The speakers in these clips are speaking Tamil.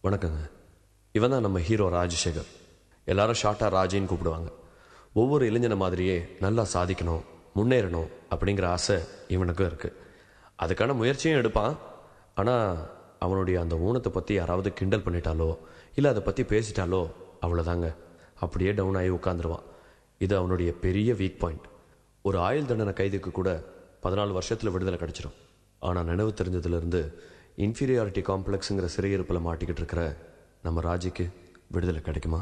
வணக்கங்க இவன் தான் நம்ம ஹீரோ ராஜசேகர் எல்லாரும் ஷார்ட்டாக ராஜின்னு கூப்பிடுவாங்க ஒவ்வொரு இளைஞனை மாதிரியே நல்லா சாதிக்கணும் முன்னேறணும் அப்படிங்கிற ஆசை இவனுக்கும் இருக்குது அதுக்கான முயற்சியும் எடுப்பான் ஆனால் அவனுடைய அந்த ஊனத்தை பற்றி யாராவது கிண்டல் பண்ணிட்டாலோ இல்லை அதை பற்றி பேசிட்டாலோ அவ்வளோதாங்க அப்படியே டவுன் ஆகி உட்காந்துருவான் இது அவனுடைய பெரிய வீக் பாயிண்ட் ஒரு ஆயுள் தண்டனை கைதுக்கு கூட பதினாலு வருஷத்தில் விடுதலை கிடைச்சிடும் ஆனால் நினைவு தெரிஞ்சதுலேருந்து இன்ஃபீரியாரிட்டி காம்ப்ளெக்ஸுங்கிற சிறையிருப்பில் மாட்டிக்கிட்டு இருக்கிற நம்ம ராஜிக்கு விடுதலை கிடைக்குமா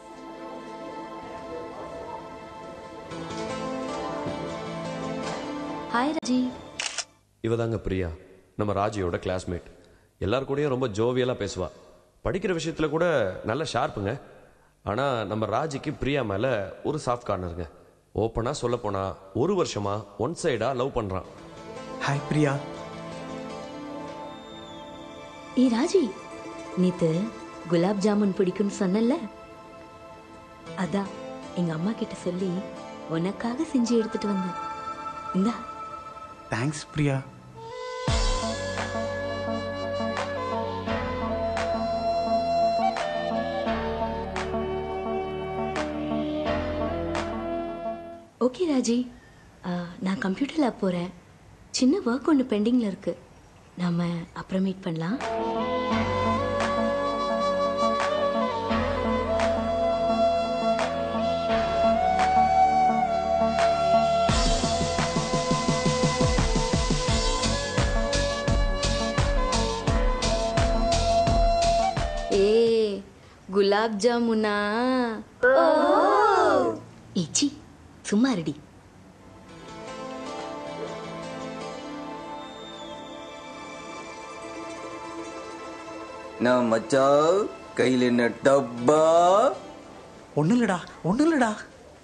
ஹாய் ராஜி இவதாங்க பிரியா நம்ம ராஜியோட கிளாஸ்மேட் எல்லார் கூடயும் ரொம்ப ஜோவியலாக பேசுவா படிக்கிற விஷயத்தில் கூட நல்ல ஷார்ப்புங்க ஆனால் நம்ம ராஜிக்கு பிரியா மேலே ஒரு சாஃப்ட் கார்னருங்க ஓப்பனாக சொல்ல போனால் ஒரு வருஷமா ஒன் சைடாக லவ் பண்ணுறான் ஹாய் பிரியா ஏ ராஜி நேத்து குலாப் ஜாமுன் பிடிக்கும்னு சொன்னல அதான் எங்க அம்மா கிட்ட சொல்லி உனக்காக செஞ்சு எடுத்துட்டு வந்தேன் இந்தா தேங்க்ஸ் பிரியா ஓகே ராஜி ஆ, நான் கம்ப்யூட்டர் லேப் போகிறேன் சின்ன ஒர்க் ஒன்று பெண்டிங்கில் இருக்கு நாம அப்புறம் மீட் பண்ணலாம் ஏ குலாப் ஜாமுனா ஏச்சி சும்மா ரெடி நான் மச்சான் கையில் என்ன டப்பா ஒன்றும் இல்லடா ஒன்றும் இல்லடா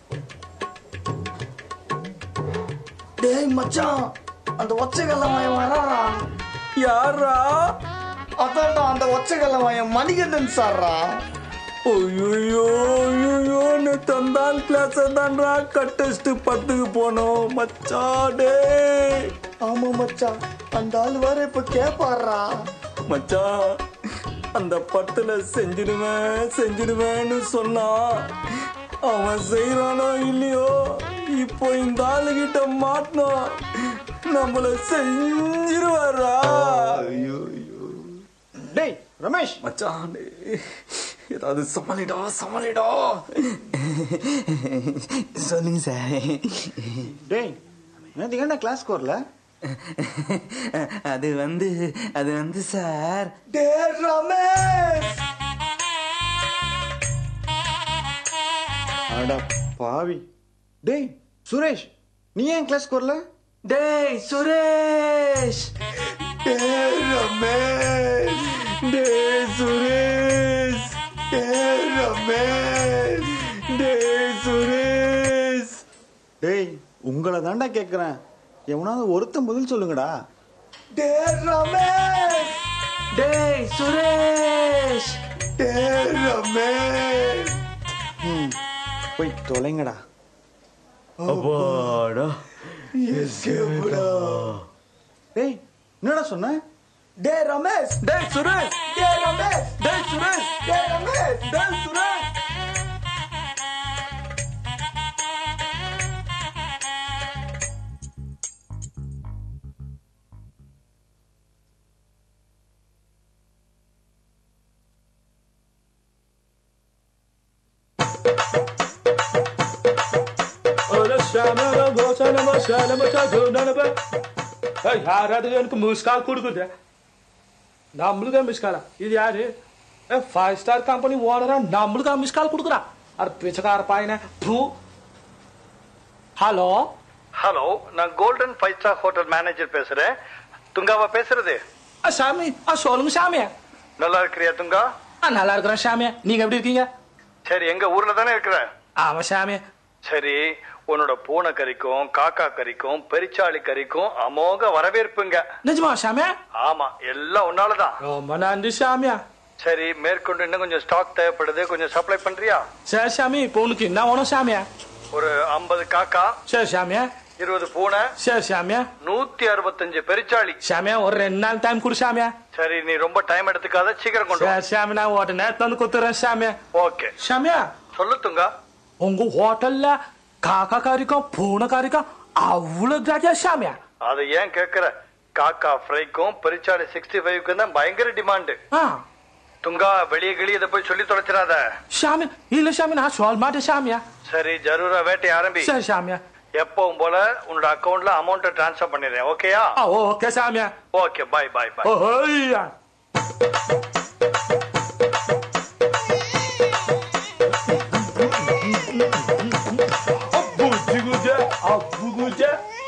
டேய் மச்சான் அந்த ஒச்சைக்கல்ல மயம் வராரா யாரா அதான்டா அந்த ஒச்சைக்கல்ல மயம் மணிகண்டன் சார்ரா ஐயோ ஐயோ தந்தான் கிளாஸ் தான்டா கட்டஸ்ட் பத்துக்கு போனோம் மச்சான் டேய் ஆமா மச்சான் அந்த ஆள் வேற இப்ப கேப்பாடுறா மச்சான் அந்த பத்துல செஞ்சிடுவேன் செஞ்சிடுவேன்னு சொன்னான் அவன் செய்யறானோ இல்லையோ இப்போ இந்த ஆளுகிட்ட மாட்டினோம் நம்மள செஞ்சிருவாரா ஐயோ ஐயோ டேய் ரமேஷ் மச்சான் டேய், ஏதாவது சமாளிடா சமாளிடா சொல்லுங்க சார் டேய் நேற்று என்ன கிளாஸ்க்கு வரல அது வந்து அது வந்து சார் டேய் ரமேஷ் அட பாவி டேய் சுரேஷ் நீ ஏன் கிளாஸ்க்கு வரல டேய் சுரேஷ் டேய் ரமேஷ் டேய் சுரேஷ் டேய் ரமேஷ் டேய் சுரேஷ் டேய் உங்களை தாண்டா கேட்குறேன் எவனாவது ஒருத்தன் பதில் சொல்லுங்கடா டேய் ரமேஷ் டேய் சுரேஷ் டேய் ரமேஷ் ம் போய் தொலைங்கடா அப்பாடா டேய் என்னடா சொன்ன டேய் ரமேஷ் டேய் சுரேஷ் டேய் ரமேஷ் டேய் சுரேஷ் டேய் ரமேஷ் டேய் சுரேஷ் ಯಾರಾದ್ರೂ எனக்கு மிஸ் கால் கொடுக்குது நம்மளுக்கா மிஸ் காலா இது யாரு ஃபைவ் ஸ்டார் கம்பெனி ஓனரா நம்மளுக்கா மிஸ் கால் கொடுக்குறா அட பிச்சைக்கார பாயின பூ ஹலோ ஹலோ நான் golden five star hotel manager பேசுறேன் துங்காவா பேசுறது ஆ, சாமி ஆ சொல்லுங்க சாமி நல்லா இருக்கிறியா துங்கா ஆ நல்லா இருக்கிறேன் சாமி நீங்க எப்படி இருக்கீங்க சரி எங்க ஊர்ல தானே இருக்கிற ஆமா சாமி சரி உன்னோட பூனை கறிக்கும் காக்கா கறிக்கும் பெரிச்சாளி கறிக்கும் அமோக வரவேற்புங்க நிஜமா சாமி ஆமா எல்லாம் உன்னாலதான் ரொம்ப நன்றி சாமியா சரி மேற்கொண்டு இன்னும் கொஞ்சம் ஸ்டாக் தேவைப்படுது கொஞ்சம் சப்ளை பண்றியா சரி சாமி இப்போ உனக்கு என்ன வேணும் சாமியா ஒரு ஐம்பது காக்கா சரி சாமியா இருபது பூனை சரி சாமியா நூத்தி அறுபத்தஞ்சு பெருச்சாளி சாமியா ஒரு ரெண்டு நாள் டைம் கொடு சாமியா சரி நீ ரொம்ப டைம் எடுத்துக்காத சீக்கிரம் கொண்டு வா சரி சாமி நான் உடனே தந்து கொடுத்துறேன் சாமியா ஓகே சாமியா சொல்லு துங்கா உங்க ஹோட்டல்ல காக்கா கறிக்கும் பூனை கறிக்கும் அவ்வளவு கிராஜா சாமியா அதை ஏன் கேக்குற காக்கா ஃப்ரைக்கும் பெருச்சாளி சிக்ஸ்டி ஃபைவ்க்கும் தான் பயங்கர டிமாண்டு ஆ துங்கா வெளியே கிளிய இதை போய் சொல்லி தொலைச்சிடாத சாமி இல்ல சாமி நான் சொல்ல மாட்டேன் சாமியா சரி ஜரூரா வேட்டை ஆரம்பி சரி சாமியா எப்பவும் போல உன்னோட அக்கவுண்ட்ல அமௌண்ட் டிரான்ஸ்ஃபர் பண்ணிடுறேன் ஓகேயா ஆ ஓகே சாமியா ஓகே பாய் பாய் பாய் ஓய்யா புஜ்ஜுகுஜ அப்புகுஜ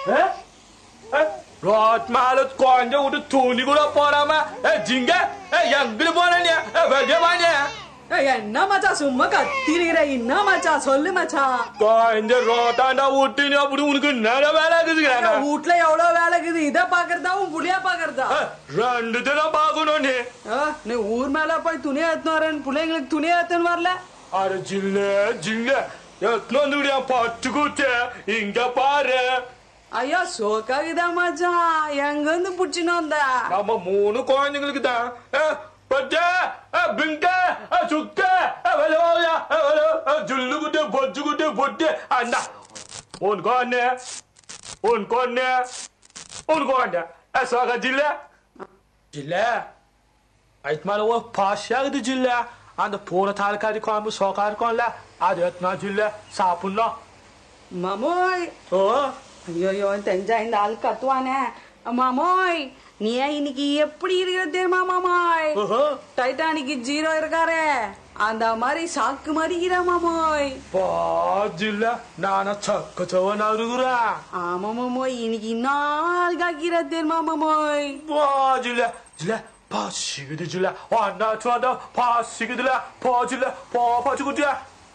ரோட்மால கொஞ்ச விட்டு துணி கூட போடாம ஏ, ஜிங்க ஏ, எங்கிட்டு போன நீ ஏ, வெளிய வா நீ ஏய், என்ன மச்சான் சும்மா கத்திருக்கிற என்ன மச்சான் சொல்லு மச்சான் கொஞ்ச ரோட்டாண்டா விட்டு நீ அப்படி உனக்கு நிறைய வேலை இருக்குதுங்க வீட்ல எவ்வளவு வேலை இருக்குது இத பாக்குறதா உன் புள்ளியா பாக்குறதா ரெண்டு தினம் பார்க்கணும் நீ ஆ, நீ ஊர் மேல போய் துணி ஏத்துன்னு வரேன் பிள்ளைங்களுக்கு துணி ஏத்துன்னு வரல அட ஜில்ல ஜில்ல எத்தனை வந்துடியா பட்டு கூட்டு இங்க பாரு ஐயா சோக்காகுதா மச்சான் எங்க இருந்து புடிச்சுன்னு வந்த நம்ம மூணு குழந்தைங்களுக்கு தான் பச்சை பிங்க சுக்க வெளவாயா ஜுல்லு குட்டு பொச்சு குட்டு பொட்டு அண்ணா உன் குழந்தை உன் குழந்தை உன் குழந்தை சோக ஜில்ல ஜில்ல అయితే మన ఓ పాశ్చాగది జిల్లా అంత పూల తాలకారి కాంపు సోకారి కోన్ల అది ఎత్నా జిల్లా సాపున్నా மாமோய் ఓ ஐயோ தெரிஞ்சா இந்த ஆள் கத்துவானே மாமோய் நீ இன்னைக்கு எப்படி இருக்கிற தெரியுமா மாமாய் ஓஹோ டைட்டானிக்கு ஜீரோ இருக்காரே அந்த மாதிரி சாக்கு மாதிரிக்கிற மாமோய் பா జిల్లా నాన్న చక్క చవన అరుగురా ஆமா மாமோய் இன்னைக்கு நாள் காக்கிற தெரியுமா மாமோய் பா జిల్లా జిల్లా పాసిగది జిల్లా అన్న చూడ పాసిగదిలా పా జిల్లా పా పచుకుటియా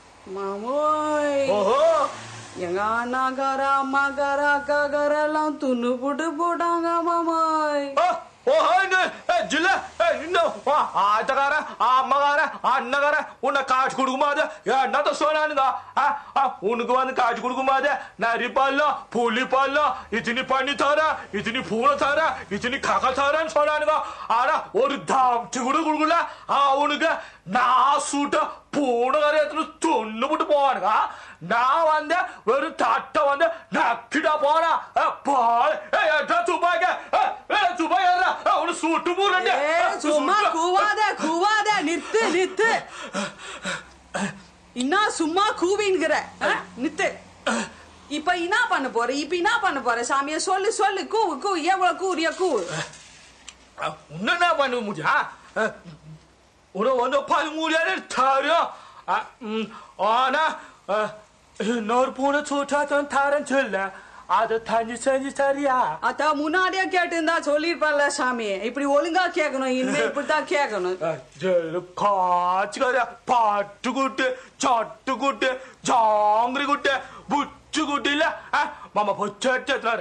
மாமோய் ஓஹோ எங்க அண்ணாக்கார அம்மாக்கார அக்காக்கார எல்லாம் துண்ணு போட்டு போட்டாங்க மாமோய் ஓஹோ இந்த జిల్లా இன்னும் ஆத்தக்கார அம்மகார அண்ணகார உன்னை காட்சி கொடுக்குமாது என்னத்த சொன்னானுங்க உனக்கு வந்து காட்சி கொடுக்குமாது நரி பல்லம் புலி பல்லம் இத்தினி பண்ணி தர இத்தினி பூனை தர இத்தினி கக தரன்னு சொன்னானுங்க ஆனா ஒரு தாம்ச்சி கூட கொடுக்கல அவனுக்கு நான் சூட்ட பூனை கரை எடுத்துன்னு தொண்ணு போட்டு போவானுங்க நான் வந்து வெறும் தட்டை வந்து நக்கிட்டா போனா பால் துப்பாக்க துப்பாக்க உனக்கு சூட்டு போறேன் ஏ, சும்மா கூவாத கூவாத நிறுத்து நிறுத்து என்ன சும்மா கூவின்கிற ஆ? நிறுத்து இப்ப என்ன பண்ண போற இப்ப என்ன பண்ண போற சாமிய சொல்லு சொல்லு கூவு கூ எவ்வளவு கூறிய கூவு என்ன பண்ண முடியும் உனக்கு வந்து பல் முடியாது தரும் ஆனா இன்னொரு பூனை சூட்டாத்தான் தரேன்னு சொல்ல அதை தஞ்சு செஞ்சு சரியா அத்தா முன்னாடியே கேட்டிருந்தா சொல்லிருப்பான்ல சாமி இப்படி ஒழுங்கா கேட்கணும் இனிமே இப்படித்தான் கேட்கணும் കാച്ചുകര പാട്ടുകൂട്ട് ചട്ടുകൂട്ട് ജാങ്കുട്ടി ബുച്ചുകൂട്ടില്ല മമ്മ പൊച്ചെത്ര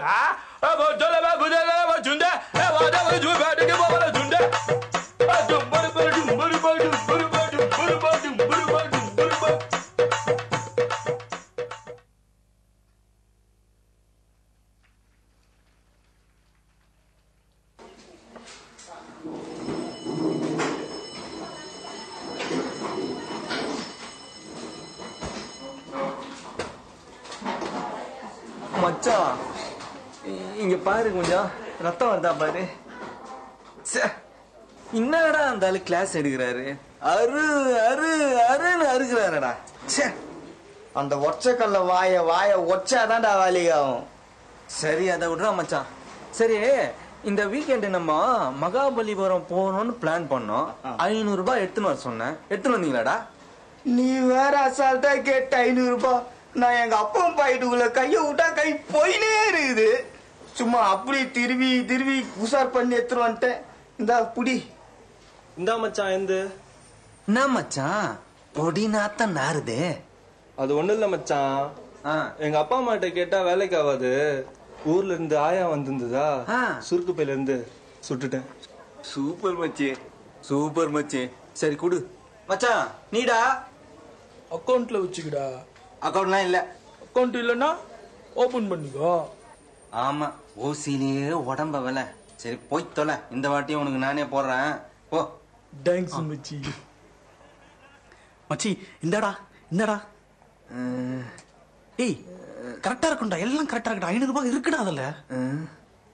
மச்சான் இ- இங்க பாரு கொஞ்சம் ரத்தம் வருதா பாரு ச்சே, என்னடா அந்த ஆளு கிளாஸ் எடுக்கிறாரு அரு அரு அருன்னு அறுக்கிறாருடா ச்சே அந்த ஒற்றைக்கல்ல வாய வாய ஒச்சாதான்டா வேலையாகும் சரி அதை விட்றா மச்சான் சரி இந்த வீக்கெண்டு நம்ம மகாபலிபுரம் போகணும்னு பிளான் பண்ணோம் ஐநூறு ரூபாய் எடுத்துன்னு வர சொன்னேன் எடுத்துன்னு வந்தீங்களாடா நீ வேற அசால்ட்டா கேட்ட ஐநூறு ரூபாய் நான் எங்க அப்பா பாயிட்டுக்குள்ள கைய விட்டா கை போயினே இருக்குது சும்மா அப்படி திருவி திருவி உஷார் பண்ணி எடுத்துட்டு வந்துட்டேன் இந்தா புடி இந்தா மச்சான் எந்த என்ன மச்சான் பொடி நாத்தம் நாருதே அது ஒண்ணும் இல்ல மச்சான் ஆ எங்க அப்பா அம்மாட்ட கேட்டா வேலைக்கு ஆகாது ஊர்ல இருந்து ஆயா வந்திருந்ததா ஆ. சுருக்கு பையில இருந்து சுட்டுட்டேன் சூப்பர் மச்சி சூப்பர் மச்சி சரி குடு மச்சான் நீடா அக்கௌண்ட்ல வச்சுக்கிடா அக்கௌண்ட்லாம் இல்ல அக்கௌண்ட் இல்லைன்னா ஓபன் பண்ணிக்கோ ஆமா ஓசிலேயே உடம்ப விலை சரி போய் தொலை இந்த வாட்டியும் உனக்கு நானே போடுறேன் போ தேங்க்ஸ் மச்சி மச்சி இந்தாடா இந்தாடா ஏய் கரெக்டா இருக்கும்டா எல்லாம் கரெக்டா இருக்குடா ஐநூறு ரூபாய் இருக்குடா அதுல அஹ்,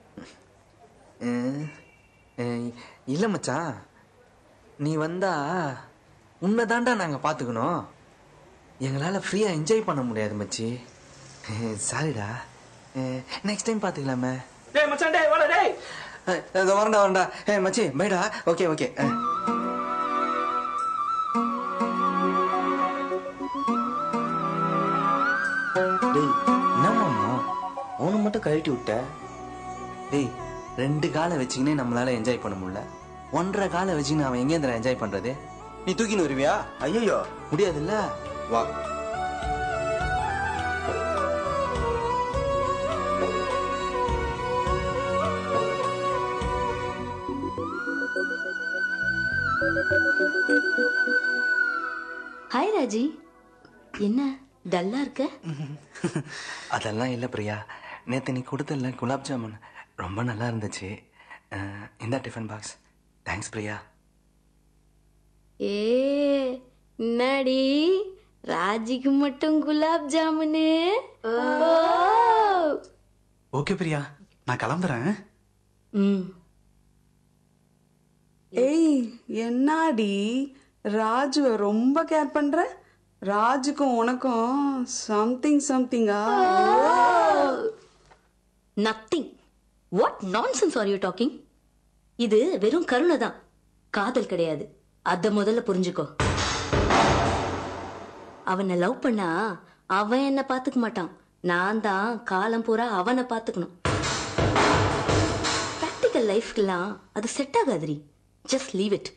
அஹ், இல்ல மச்சான் நீ வந்தா உன்னைதான்டா நாங்க பாத்துக்கணும் எங்களால ஃப்ரீயா என்ஜாய் பண்ண முடியாது மச்சி சாரிடா நெக்ஸ்ட் டைம் பாத்துக்கலாமே டேய் மச்சான் டேய் வாடா டேய் அஹ், இதோ வரேன்டா வரேன்டா ஏ மச்சி பைடா ஓகே ஓகே டேய் என்னம்மா அவனு மட்டும் கழட்டி விட்ட டேய் ரெண்டு காலை வச்சுக்கினே நம்மளால என்ஜாய் பண்ண முடியல ஒன்றரை காலை வச்சுக்கின்னு அவன் எங்கேந்திர என்ஜாய் பண்றது நீ தூக்கின்னு வருவியா ஐயோ முடியாதுல்ல வா ஹாய் ராஜி என்ன டல்லா இருக்க அதெல்லாம் இல்லை பிரியா நேற்று நீ கொடுத்தல குலாப் ஜாமுன் ரொம்ப நல்லா இருந்துச்சு அஹ், இந்த டிஃபன் பாக்ஸ் தேங்க்ஸ் பிரியா ஏ என்னடி ராஜிக்கு மட்டும் குலாப் ஜாமுனு ஓ ஓகே பிரியா நான் கிளம்புறேன் ம் ஏய் என்னாடி ராஜுவை ரொம்ப கேர் பண்ற ராஜுக்கும் உனக்கும் something சம்திங்கா nothing what nonsense are you talking இது வெறும் கருணை தான் காதல் கிடையாது அத முதல்ல புரிஞ்சுக்கோ அவனை லவ் பண்ணா அவன் என்ன பாத்துக்க மாட்டான் நான் தான் காலம் பூரா அவனை பாத்துக்கணும் ப்ராக்டிக்கல் லைஃப்க்கெல்லாம் அது செட் ஆகாதுரி ஜஸ்ட் லீவ் இட்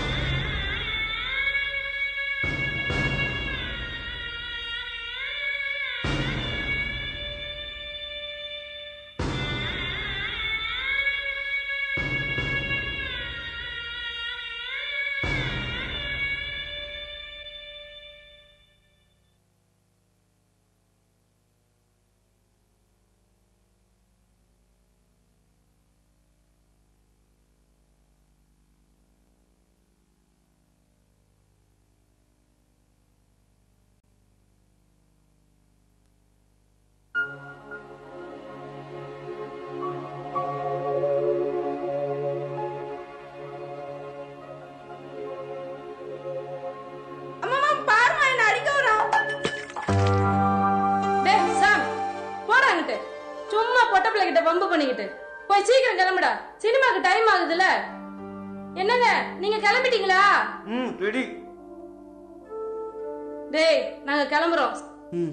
அம்மா பாருமா என்ன அடிக்க வரான் டேய் சாம் போடா அங்கிட்டு சும்மா பொட்ட பிள்ளை கிட்ட வம்பு பண்ணிக்கிட்டு போய் சீக்கிரம் கிளம்புடா சினிமாக்கு டைம் ஆகுதுல என்னங்க நீங்க கிளம்பிட்டீங்களா ம் ரெடி டேய் நாங்க கிளம்புறோம் ம்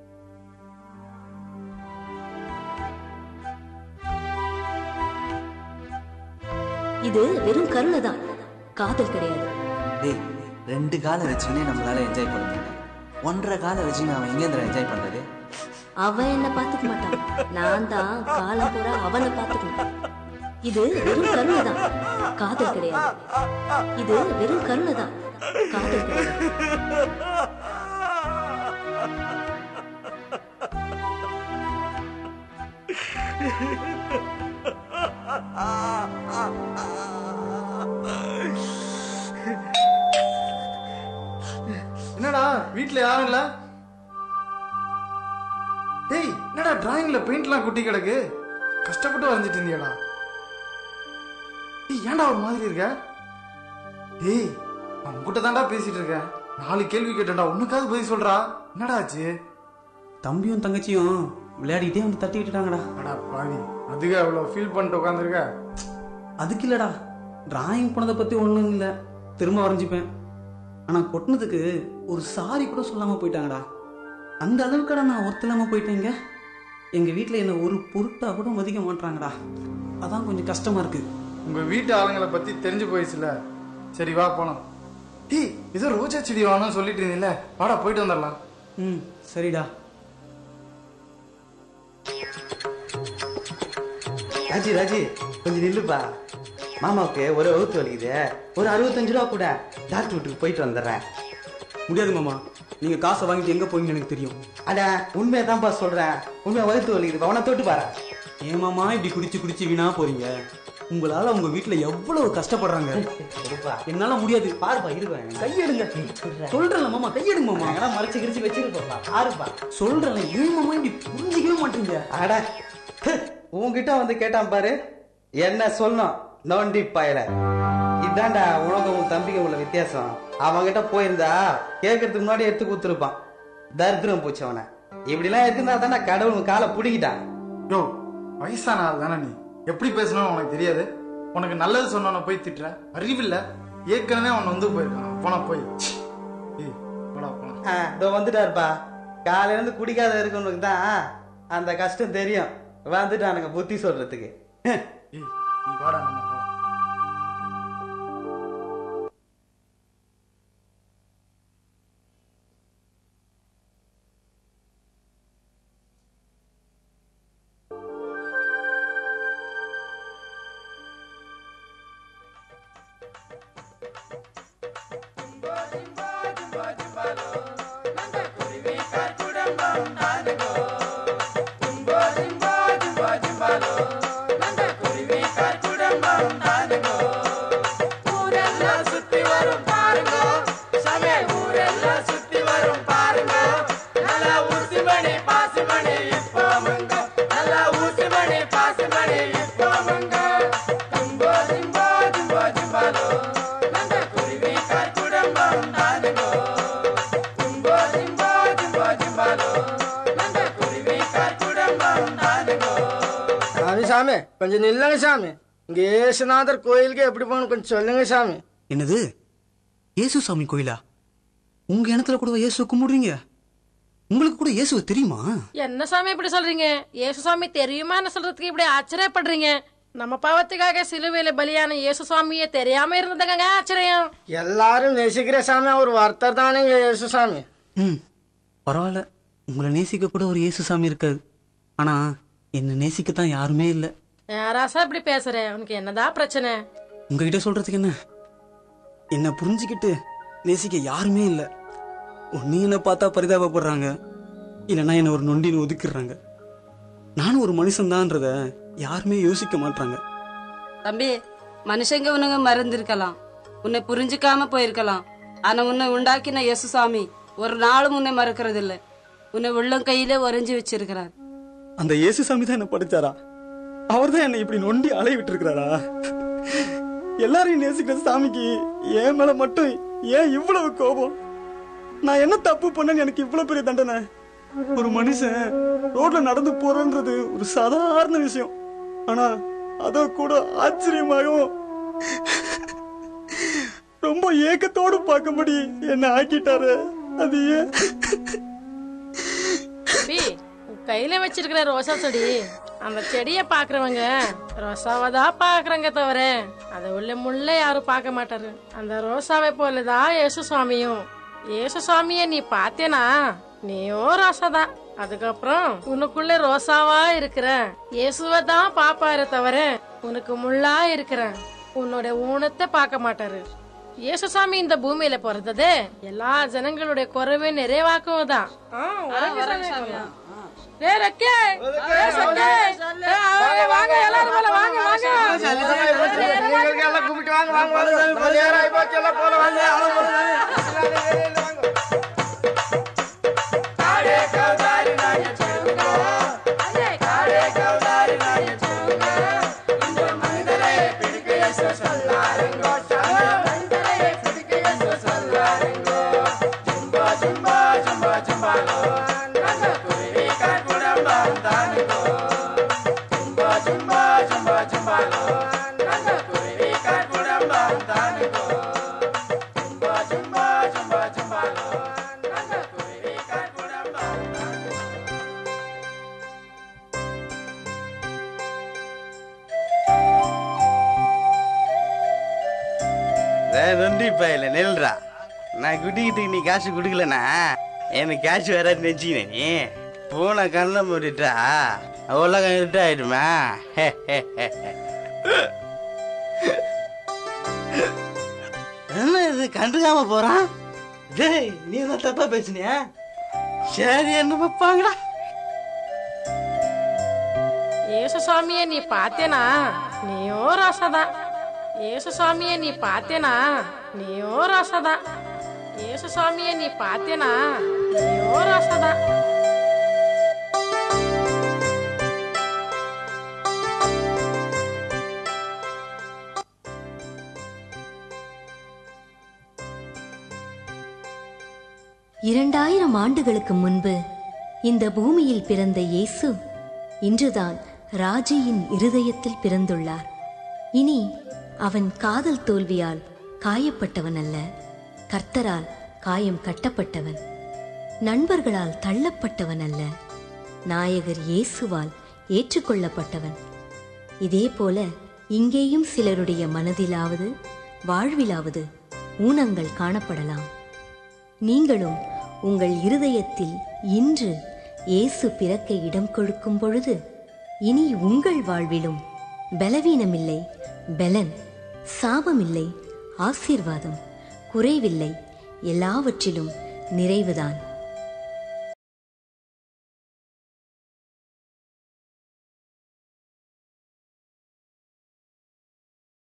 இது வெறும் கருணை தான் காதல் கிடையாது டேய் ரெண்டு காலை வச்சுக்கினே நம்மளால என்ஜாய் பண்ண முடியல ஒன்றரை காலை வச்சுக்கின்னு அவன் எங்கேந்திர என்ஜாய் பண்றது அவன் என்ன பாத்துக்க மாட்டான் நான் தான் காலம் பூரா அவனை பாத்துக்கணும் இது வெறும் கருணை தான் காதல் கிடையாது இது வெறும் கருணை தான் காதல் கிடையாது என்னடா வீட்ல யாரும் இல்ல டேய் என்னடா டிராயிங்ல பெயிண்ட்லாம் குட்டி கிடக்கு கஷ்டப்பட்டு வரைஞ்சிட்டு இருந்தியாடா டேய் ஏன்டா ஒரு மாதிரி இருக்க டேய் நான் உன்கிட்ட தான்டா பேசிட்டு இருக்கேன் நாலு கேள்வி கேட்டேன்டா உனக்காவது பதில் சொல்றா என்னடா ஆச்சு தம்பியும் தங்கச்சியும் விளையாடிட்டே வந்து தட்டி விட்டுட்டாங்கடா அடா பாவி அதுக்கு அவ்வளோ ஃபீல் பண்ணிட்டு உட்காந்துருக்க அதுக்கு இல்லடா டிராயிங் பண்ணதை பத்தி ஒண்ணும் இல்லை திரும்ப வரைஞ்சிப்பேன் ஆனா கொட்டினதுக்கு ஒரு சாரி கூட சொல்லாம போயிட்டாங்கடா அந்த அளவுக்குடா நான் ஒருத்தலாம போயிட்டேங்க எங்க வீட்ல என்ன ஒரு பொருட்டா கூட மதிக்க மாட்டாங்கடா அதான் கொஞ்சம் கஷ்டமா இருக்கு உங்க வீட்டு ஆளுங்களை பத்தி தெரிஞ்சு போயிடுச்சுல சரி வா போலாம் டேய் ஏதோ ரோஜா செடி வாங்கணும்னு சொல்லிட்டு இருந்தீல்ல வாடா போயிட்டு வந்துடலாம் ம் சரிடா ராஜி ராஜி கொஞ்சம் நில்லுப்பா மாமாவுக்கு ஒரு வகுத்து வலிக்குது ஒரு அறுபத்தஞ்சு ரூபா கூட டாக்டர் வீட்டுக்கு போயிட்டு வந்துடுறேன் முடியாது மாமா நீங்க காசை வாங்கிட்டு எங்க போறீங்கன்னு எனக்கு தெரியும் அட உண்மையை தான்ப்பா சொல்றேன் உண்மை வகுத்து வலிக்குது அவனை தொட்டு பாரு ஏமாமா இப்படி குடிச்சு குடிச்சு வீணா போறீங்க உங்களால உங்க வீட்டுல எவ்வளவு கஷ்டப்படுறாங்க என்னால முடியாது பாருப்பா இருப்பேன் கையெடுங்க சொல்றேன்ல மாமா கையெடுங்க மாமா எங்கன்னா மறைச்சு கிரிச்சு வச்சிருப்பா பாருப்பா சொல்றேன்ல ஏன் மாமா இப்படி புரிஞ்சிக்கவே மாட்டீங்க அட உன்கிட்ட வந்து கேட்டான் பாரு என்ன சொல்லணும் நோண்டி பயல இதான்டா உனக்கும் உன் தம்பிக்கு உள்ள வித்தியாசம் அவன்கிட்ட போயிருந்தா கேட்கறதுக்கு முன்னாடி எடுத்து கொடுத்துருப்பான் தரித்திரம் போச்சு அவனை இப்படிலாம் இருந்தா தானே கடவுள் உன் காலை பிடிக்கிட்டான் யோ வயசான ஆள் தானே நீ எப்படி பேசணும்னு உனக்கு தெரியாது உனக்கு நல்லது சொன்னவன போய் திட்டுற அறிவில்ல ஏற்கனவே அவன் வந்து போயிருக்கான் போனா போய் ச்சீ. ஏய் போடா போலாம் ஆ, இதோ வந்துட்டாருப்பா காலையில இருந்து குடிக்காத இருக்கவனுக்கு தான் அந்த கஷ்டம் தெரியும் வந்துட்டானுங்க புத்தி சொல்றதுக்கு ஏய் நீ வாடா நம்ம போலாம் சாமி சாமி கொஞ்சம் நில்லுங்க சாமி இங்க ஏசுநாதர் கோயிலுக்கு எப்படி போகணும் கொஞ்சம் சொல்லுங்க சாமி என்னது இயேசு சாமி கோயிலா உங்க இனத்துல கூட இயேசு கும்பிடுறீங்க உங்களுக்கு கூட இயேசுவை தெரியுமா என்ன சாமி இப்படி சொல்றீங்க இயேசு சாமி தெரியுமான்னு சொல்றதுக்கு இப்படி ஆச்சரியப்படுறீங்க நம்ம பாவத்துக்காக சிலுவையில பலியான இயேசு சாமியே தெரியாம இருந்ததுங்க ஆச்சரியம் எல்லாரும் நேசிக்கிற சாமி அவர் ஒருத்தர் தானேங்க இயேசு சாமி ம் பரவாயில்ல உங்களை நேசிக்க கூட ஒரு இயேசு சாமி இருக்காது ஆனா என்னை நேசிக்கத்தான் யாருமே இல்லை யாராசா இப்படி பேசுற உனக்கு என்னதான் பிரச்சனை உங்ககிட்ட சொல்றதுக்கு என்ன என்னை புரிஞ்சுக்கிட்டு நேசிக்க யாருமே இல்லை ஒன்னு என்னை பார்த்தா பரிதாபப்படுறாங்க இல்லைன்னா என்னை ஒரு நொண்டின்னு ஒதுக்கிடுறாங்க நானும் ஒரு மனுஷன்தான்றத யாருமே யோசிக்க மாட்டாங்க தம்பி மனுஷங்க உனங்க மறந்திருக்கலாம் உன்னை புரிஞ்சுக்காம போயிருக்கலாம் ஆனா உன்னை உண்டாக்கின இயேசுசாமி ஒரு நாளும் உன்னை மறக்கிறது இல்ல உன்னை உள்ளம் கையிலே உறைஞ்சு வச்சிருக்கிறார் அந்த இயேசு சாமி தான் என்ன படிச்சாரா அவர் தான் என்னை இப்படி நொண்டி அலைய விட்டுருக்கிறாரா எல்லாரையும் நேசிக்கிற சாமிக்கு என் மேல மட்டும் ஏன் இவ்வளவு கோபம் நான் என்ன தப்பு பண்ணேன்னு எனக்கு இவ்வளவு பெரிய தண்டனை ஒரு மனுஷன் ரோட்ல நடந்து போறன்றது ஒரு சாதாரண விஷயம் ஆனா அத கூட ஆச்சரியமாகவும் ரொம்ப ஏக்கத்தோடு பார்க்கும்படி என்ன ஆக்கிட்டாரு அது ஏன் தம்பி உன் கையில வச்சிருக்கிற ரோசா செடி அந்த செடியை பாக்குறவங்க ரோசாவை தான் பாக்குறாங்க தவிர அதை உள்ள முள்ள யாரும் பார்க்க மாட்டாரு அந்த ரோசாவை போலதான் இயேசு சுவாமியும் இயேசு சுவாமிய நீ பார்த்தேனா நீயும் ரோசா தான் அதுக்கப்புறம் உனக்குள்ள ரோசாவா இருக்கிற இயேசுவை தான் பாப்பாரு தவிர உனக்கு முள்ளா இருக்கிற உன்னோட ஊனத்தை பார்க்க மாட்டாரு இயேசுசாமி இந்த பூமியில பிறந்தது எல்லா ஜனங்களுடைய குறைவை நிறைவாக்கவும் தான் ஏய், ரெக்கே. ஏய், சொக்கே. ஏய், வாங்க, வாங்க, எல்லாரும் மேல வாங்க, வாங்க. எல்லாம் கும்பிட்டு வாங்க வாங்க வாங்க மணி நேரம் ஆகி போச்சு எல்லாம் போல வாங்க நன்றி பையில நெல்றா நான் குட்டிக்கிட்டு நீ காசு கொடுக்கலனா எனக்கு காசு வர நினைச்சிக்கினே நீ போன கண்ணை மூடிட்டா உலகம் இருட்டா ஆயிடுமா என்ன இது கண்டுக்காம போறான் டேய் நீ என்ன தப்பா பேசுனியா சரி என்ன பாப்பாங்கடா ஏசு சுவாமியை நீ பார்த்தேனா நீயோ ராசாதான் ஏசு சுவாமியை நீ பார்த்தேனா நீயோ ராசாதான் ஏசு சுவாமியை நீ பார்த்தேனா நீயோ ராசாதான் இரண்டாயிரம் ஆண்டுகளுக்கு முன்பு இந்த பூமியில் பிறந்த இயேசு இன்றுதான் ராஜியின் இருதயத்தில் பிறந்துள்ளார் இனி அவன் காதல் தோல்வியால் காயப்பட்டவன் அல்ல கர்த்தரால் காயம் கட்டப்பட்டவன் நண்பர்களால் தள்ளப்பட்டவன் அல்ல நாயகர் இயேசுவால் ஏற்றுக்கொள்ளப்பட்டவன் இதேபோல இங்கேயும் சிலருடைய மனதிலாவது வாழ்விலாவது ஊனங்கள் காணப்படலாம் நீங்களும் உங்கள் இருதயத்தில் இன்று இயேசு பிறக்க இடம் கொடுக்கும் பொழுது இனி உங்கள் வாழ்விலும் பலவீனமில்லை பலன் சாபமில்லை ஆசீர்வாதம் குறைவில்லை எல்லாவற்றிலும் நிறைவுதான்